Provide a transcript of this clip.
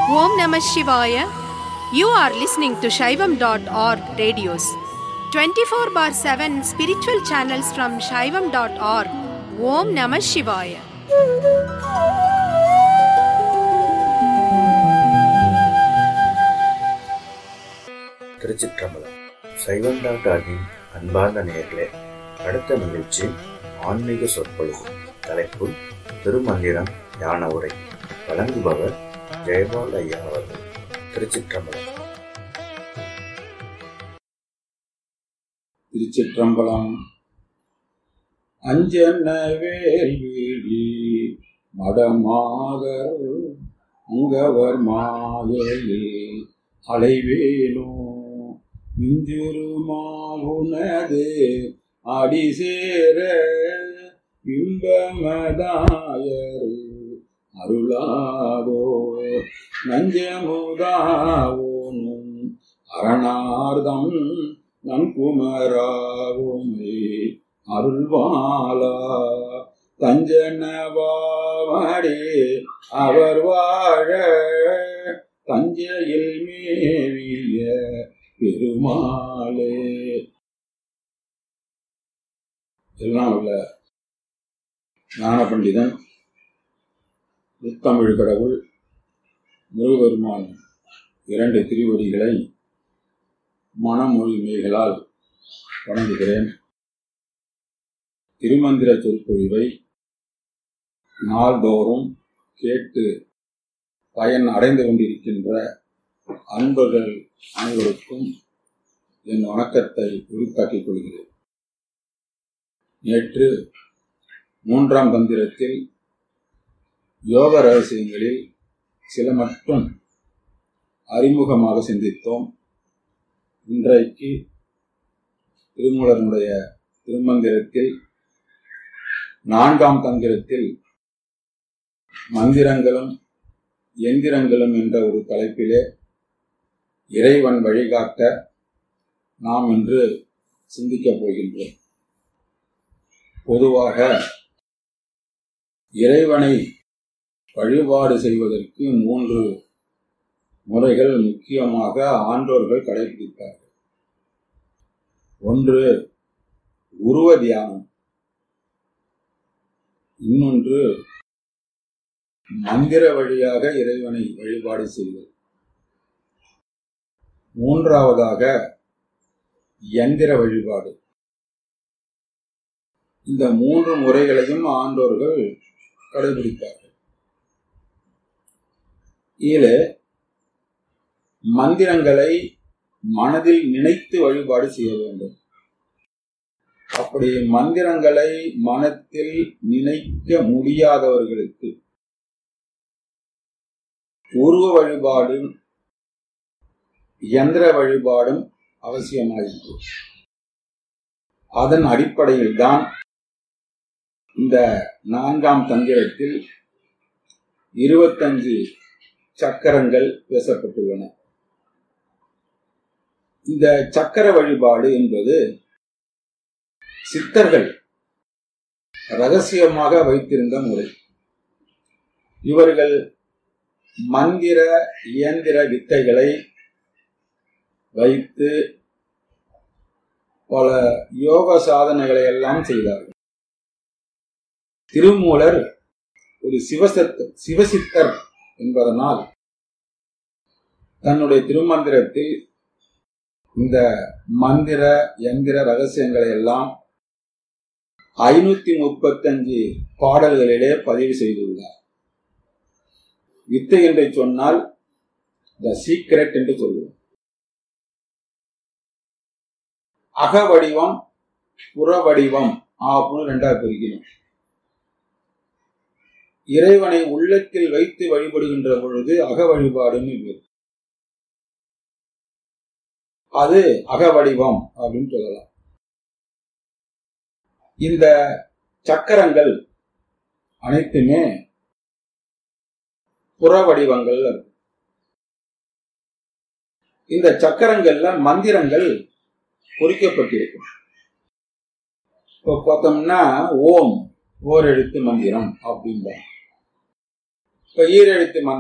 Om Namah Shivaya. You are listening to Shaivam.org radios. 24 bar 7 spiritual channels from Shaivam.org. Om Namah Shivaya. திருச்சிற்றம்பலம் சைவம் டாக்டரின் அன்பார்ந்த நேயர்களே அடுத்த நிகழ்ச்சி ஆன்மீக சொற்பொழிவு தலைப்பு திருமந்திரம் ஞான உரை வழங்குபவர் ஜெயபால் ஐயா அவர்கள் திருச்சிற்றம்பலம் திருச்சிற்றம்பலம் அஞ்சன வேல்விழி மடமாகர் அங்கவர் மாயையில் அலைவேலோ இஞ்சிருமாவுனது அடிசேர இன்பமதாயர் அருளாதோ நஞ்சமுதாவோனும் அரணார்தம் நன்குமராவுமே அருள்வாலா தஞ்சனவாவடே அவர் வாழ தஞ்சையில் மேவிய பெருமாளே எல்லாம் உள்ள ஞான பண்டிதன் முத்தமிழ் கடவுள் முருகபெருமான் இரண்டு திருவடிகளை மனமொழிமைகளால் வணங்குகிறேன் திருமந்திர சொற்பொழிவை நாள்தோறும் கேட்டு பயன் அடைந்து கொண்டிருக்கின்ற அன்பர்கள் அனைவருக்கும் என் வணக்கத்தை உரித்தாக்கிக் கொள்கிறேன் நேற்று மூன்றாம் தந்திரத்தில் யோக ரகசியங்களில் சில மட்டும் அறிமுகமாக சிந்தித்தோம் இன்றைக்கு திருமூலனுடைய திருமந்திரத்தில் நான்காம் தந்திரத்தில் மந்திரங்களும் எந்திரங்களும் என்ற ஒரு தலைப்பிலே இறைவன் வழிகாட்ட நாம் இன்று சிந்திக்கப் போகின்றோம் பொதுவாக இறைவனை வழிபாடு செய்வதற்கு மூன்று முறைகள் முக்கியமாக ஆன்றோர்கள் கடைபிடித்தார்கள் ஒன்று உருவ தியானம் இன்னொன்று மந்திர வழியாக இறைவனை வழிபாடு செய்தல் மூன்றாவதாக எந்திர வழிபாடு இந்த மூன்று முறைகளையும் ஆண்டோர்கள் கடைபிடித்தார்கள் இதில் மந்திரங்களை மனதில் நினைத்து வழிபாடு செய்ய வேண்டும் அப்படி மந்திரங்களை மனத்தில் நினைக்க முடியாதவர்களுக்கு உருவ வழிபாடும் இயந்திர வழிபாடும் அவசியமாயிற்று அதன் அடிப்படையில் தான் இந்த நான்காம் தந்திரத்தில் இருபத்தஞ்சு சக்கரங்கள் பேசப்பட்டுள்ளன இந்த சக்கர வழிபாடு என்பது சித்தர்கள் ரகசியமாக வைத்திருந்த முறை இவர்கள் மந்திர இயந்திர வித்தைகளை வைத்து பல யோக சாதனைகளை எல்லாம் செய்தார்கள் திருமூலர் ஒரு சிவசத் சிவசித்தர் என்பதனால் தன்னுடைய திருமந்திரத்தில் இந்த மந்திர எந்திர ரகசியங்களை எல்லாம் ஐநூத்தி முப்பத்தஞ்சு பாடல்களிலே பதிவு செய்துள்ளார் வித்தை என்று சொன்னால் த சீக்ரெட் என்று சொல்லுவோம் அக வடிவம் புற வடிவம் அப்படின்னு ரெண்டா பிரிக்கணும் இறைவனை உள்ளத்தில் வைத்து வழிபடுகின்ற பொழுது அக வழிபாடுன்னு பேர் அது அக வடிவம் அப்படின்னு சொல்லலாம் இந்த சக்கரங்கள் அனைத்துமே புற வடிவங்கள் இந்த சக்கரங்கள்ல மந்திரங்கள் பொறிக்கப்பட்டிருக்கும் இப்போ பார்த்தோம்னா ஓம் ஓரெழுத்து மந்திரம் அப்படின்பாங்க இப்ப ஈரெழுத்து மந்திரம்